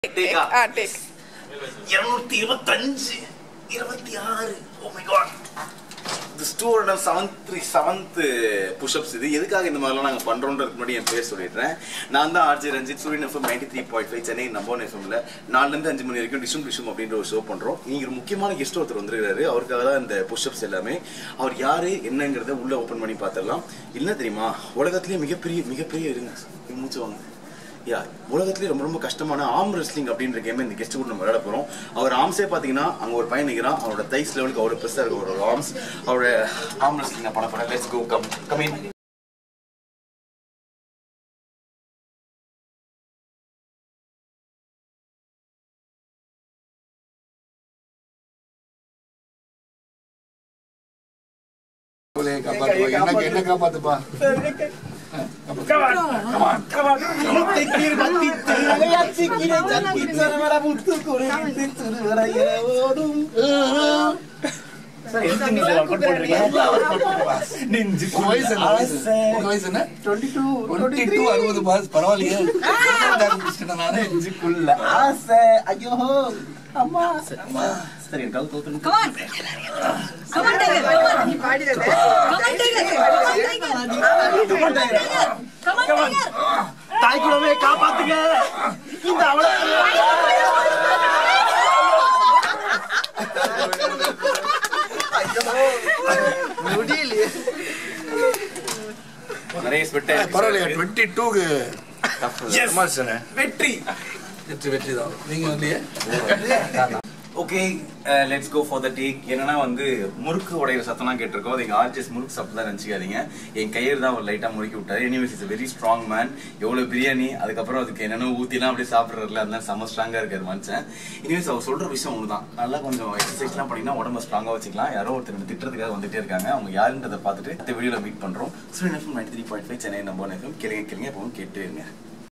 டேக்கா ஆ take இருநூத்தி இருபத்தஞ்சு இருபத்தி ஆறு oh my god this two hundred seventh seventh push ups இது எதுக்காக இந்த மாதிரிலாம் நாங்கள் பண்ணுறோன்றதுக்கு முன்னாடி என் பேர் சொல்லிடுறேன் நான் தான் RJ Ranjith Suryan FM ninety three point five Chennai நம்போன் எஃப்எம்ல நாலுலேருந்து அஞ்சு மணி வரைக்கும் டிஷும் டிஷும் அப்படின்ற ஒரு ஷோ பண்ணுறோம் நீங்கள் ஒரு முக்கியமான கெஸ்ட் ஒருத்தர் வந்திருக்காரு அவருக்காக தான் இந்த புஷ்அப்ஸ் எல்லாமே அவர் யாரு என்னங்கிறத உள்ள ஓப்பன் பண்ணி பார்த்துடலாம் என்ன தெரியுமா உலகத்திலேயே மிகப்பெரிய மிகப்பெரிய இருங்க மூச்சு வாங்க யா உலகத்திலே ரொம்ப ரொம்ப கஷ்டமான ஆர்ம் ரெஸ்லிங் அப்படின்ற கேம் இந்த கெஸ்ட் கூட நம்ம விளையாட போறோம் அவர் ஆர்ம்ஸே பாத்தீங்கன்னா அங்க ஒரு பையன் நிக்கிறான் அவரோட தைஸ் லெவலுக்கு அவ்வளவு பெருசா இருக்கு அவரோட ஆர்ம்ஸ் அவரோட ஆர்ம் ரெஸ்லிங் நான் பண்ண போறேன் let's go come come in அவளே காப்பாத்துப்பா. எனக்கு என்ன காப்பாத்துப்பா உங்க வயசு என்ன வயசு? உங்க வயசு என்ன 22, 60 பாஸ் பரவாயில்லையே ஆரம்பிச்சிட்டேன் நானு நெஞ்சுக்குள்ள ஆசை ஐயோ அம்மா அம்மா சரி எனக்கு கவுத்து ஊத்துங்க. Come on. Come on, Tiger. Come on. நீ பாடிடல Come on, Tiger. Come on, Tiger. Come on, Tiger. Come on, Tiger. தாய் குலமே காப்பாத்துங்க இந்த அவளை நிறைய ஸ்வெட் பரவாயில்லையா டுவெண்ட்டி டூக்கு வெற்றி வெற்றி வெற்றி தான் நீங்க இல்லையே okay let's go for the take என்னன்னா வந்து முறுக்கு உடையிற சத்தம்லாம் கேட்டிருக்கோம் அது எங்க ஆர்ஜிஎஸ் முறுக்கு சாப்பிட்டு தான் நினச்சிக்காதீங்க என் கையர் தான் அவர் லைட்டா முறுக்கி விட்டாரு anyways is very strong man எவ்வளவு பிரியாணி அதுக்கப்புறம் அதுக்கு என்னென்ன ஊத்திலாம் அப்படியே சாப்பிடுறதுல அதெல்லாம் செம்ம ஸ்ட்ராங்கா இருக்காரு மனுஷன் இனிவேஸ் அவர் சொல்ற விஷயம் ஒண்ணுதான் நல்லா கொஞ்சம் எக்ஸசைஸ்லாம் பண்ணீங்கன்னா உடம்ப ஸ்ட்ராங்கா வச்சுக்கலாம் யாரோ ஒருத்தர் திட்டுறதுக்காக வந்துட்டே இருக்காங்க அவங்க யாருன்றதை பார்த்துட்டு இந்த வீடியோல மீட் பண்றோம் so FM ninety three point five Chennai number FM கேளுங்க கேளுங்க எப்பவும் கேட்டு இருங்க